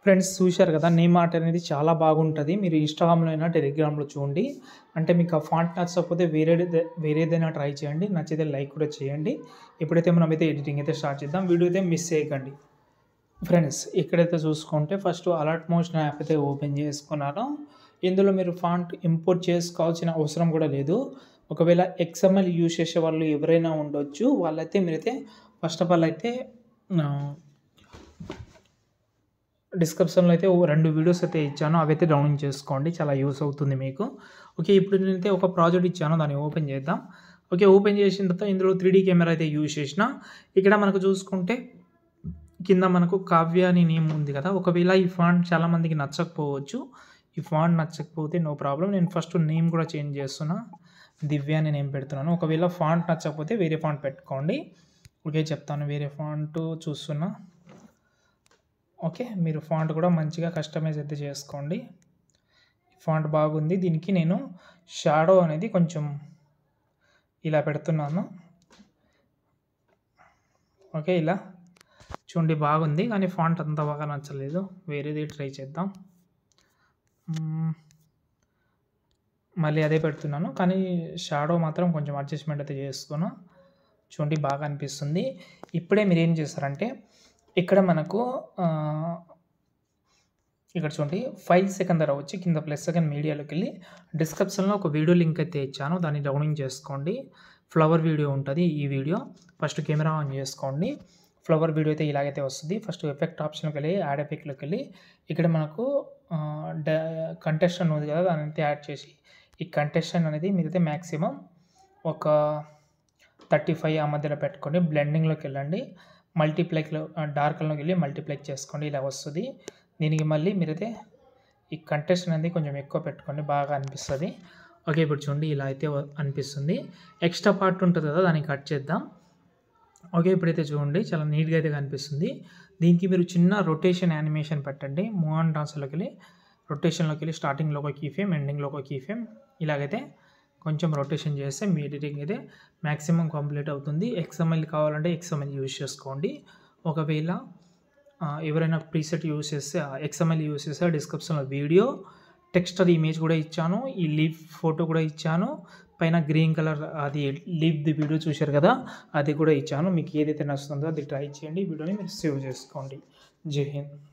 Friends చూశారు కదా name art అనేది చాలా బాగుంటుంది మీరు ఇన్స్టాగ్రామ్లో అయినా టెలిగ్రామ్లో చూడండి అంటే మీకు ఆ ఫాంట్ నచ్చకపోతే వేరే వేరేదైనా ట్రై చేయండి నచ్చితే లైక్ కూడా చేయండి ఇప్పుడైతే మనం అయితే ఎడిటింగ్ అయితే స్టార్ట్ చేద్దాం వీడియో అయితే మిస్ చేయకండి ఫ్రెండ్స్ ఇక్కడైతే చూసుకుంటే ఫస్ట్ అలర్ట్ మోషన్ యాప్ అయితే ఓపెన్ చేసుకున్నాను ఇందులో మీరు ఫాంట్ ఇంపోర్ట్ చేసుకోవాల్సిన అవసరం కూడా లేదు ఒకవేళ ఎక్స్ఎంఎల్ యూజ్ చేసే వాళ్ళు ఎవరైనా ఉండొచ్చు వాళ్ళైతే మీరైతే ఫస్ట్ ఆఫ్ ఆల్ అయితే డిస్క్రిప్షన్లో అయితే ఓ రెండు వీడియోస్ అయితే ఇచ్చాను అవి అయితే డౌన్లోడ్ చేసుకోండి చాలా యూస్ అవుతుంది మీకు ఓకే ఇప్పుడు నేనైతే ఒక ప్రాజెక్ట్ ఇచ్చాను దాన్ని ఓపెన్ చేద్దాం ఓకే ఓపెన్ చేసిన తర్వాత ఇందులో త్రీ కెమెరా అయితే యూజ్ చేసిన ఇక్కడ మనకు చూసుకుంటే కింద మనకు కావ్య అని నేమ్ ఉంది కదా ఒకవేళ ఈ ఫాంట్ చాలామందికి నచ్చకపోవచ్చు ఈ ఫాంట్ నచ్చకపోతే నో ప్రాబ్లం నేను ఫస్ట్ నేమ్ కూడా చేంజ్ చేస్తున్నా దివ్య అని నేమ్ పెడుతున్నాను ఒకవేళ ఫాంట్ నచ్చకపోతే వేరే ఫాంట్ పెట్టుకోండి ఓకే చెప్తాను వేరే ఫాంట్ చూస్తున్నా ఓకే మీరు ఫాంట్ కూడా మంచిగా కస్టమైజ్ అయితే చేసుకోండి ఫాంట్ బాగుంది దీనికి నేను షాడో అనేది కొంచెం ఇలా పెడుతున్నాను ఓకే ఇలా చూడండి బాగుంది కానీ ఫాంట్ అంత బాగా నచ్చలేదు వేరేది ట్రై చేద్దాం మ్మ్. మళ్ళీ అదే పెడుతున్నాను కానీ షాడో మాత్రం కొంచెం అడ్జస్ట్మెంట్ అయితే చేసుకున్నా చూడండి బాగా అనిపిస్తుంది ఇప్పుడే మీరు ఏం చేస్తారంటే ఇక్కడ మనకు ఆ, ఇక్కడ చూడండి ఫైవ్ సెకండ్ ధర వచ్చి కింద ప్లస్ సెకండ్ మీడియాలోకి వెళ్ళి డిస్క్రిప్షన్లో ఒక వీడియో లింక్ అయితే ఇచ్చాను దాన్ని డౌన్లోడ్ చేసుకోండి ఫ్లవర్ వీడియో ఉంటుంది ఈ వీడియో ఫస్ట్ కెమెరా ఆన్ చేసుకోండి ఫ్లవర్ వీడియో అయితే ఇలాగైతే వస్తుంది ఫస్ట్ ఎఫెక్ట్ ఆప్షన్కి వెళ్ళి యాడ్ ఎఫెక్ట్లోకి వెళ్ళి ఇక్కడ మనకు కంటెస్టెంట్ ఉంది కదా దాన్ని అయితే యాడ్ చేసి ఈ కంటెస్టెంట్ అనేది మీరైతే మ్యాక్సిమం ఒక థర్టీ ఫైవ్ ఆ మధ్యలో పెట్టుకోండి బ్లెండింగ్లోకి వెళ్ళండి మల్టీప్లెక్లో డార్క్లోకి వెళ్ళి మల్టీప్లెక్ చేసుకోండి ఇలా వస్తుంది దీనికి మళ్ళీ మీరైతే ఈ కంటెస్ట్ అనేది కొంచెం ఎక్కువ పెట్టుకోండి బాగా అనిపిస్తుంది ఓకే ఇప్పుడు చూడండి ఇలా అయితే వ- అనిపిస్తుంది ఎక్స్ట్రా పార్ట్ ఉంటుంది కదా దాన్ని కట్ చేద్దాం ఓకే ఇప్పుడైతే చూడండి చాలా నీట్గా అయితే కనిపిస్తుంది దీనికి మీరు చిన్న రొటేషన్ యానిమేషన్ పెట్టండి మోహన్ డాన్స్లోకి వెళ్ళి రొటేషన్లోకి వెళ్ళి స్టార్టింగ్లో ఒక కీ ఫేమ్ ఎండింగ్లో ఒక కీ ఫేమ్ ఇలాగైతే కొంచెం రొటేషన్ చేస్తే మీ ఎడిటింగ్ అయితే మ్యాక్సిమం కంప్లీట్ అవుతుంది ఎక్స్ఎంఎల్ కావాలంటే ఎక్స్ఎంఎల్ యూజ్ చేసుకోండి ఒకవేళ ఆ, ఎవరైనా ప్రీసెట్ యూజ్ చేస్తే ఎక్స్ఎంఎల్ యూజ్ చేస్తే డిస్క్రిప్షన్లో వీడియో టెక్స్ట్ అది ఇమేజ్ కూడా ఇచ్చాను ఈ లీఫ్ ఫోటో కూడా ఇచ్చాను పైన గ్రీన్ కలర్ అది లీఫ్ది వీడియో చూశారు కదా అది కూడా ఇచ్చాను మీకు ఏదైతే నచ్చుతుందో అది ట్రై చేయండి వీడియోని మీరు సేవ్ చేసుకోండి జై హింద్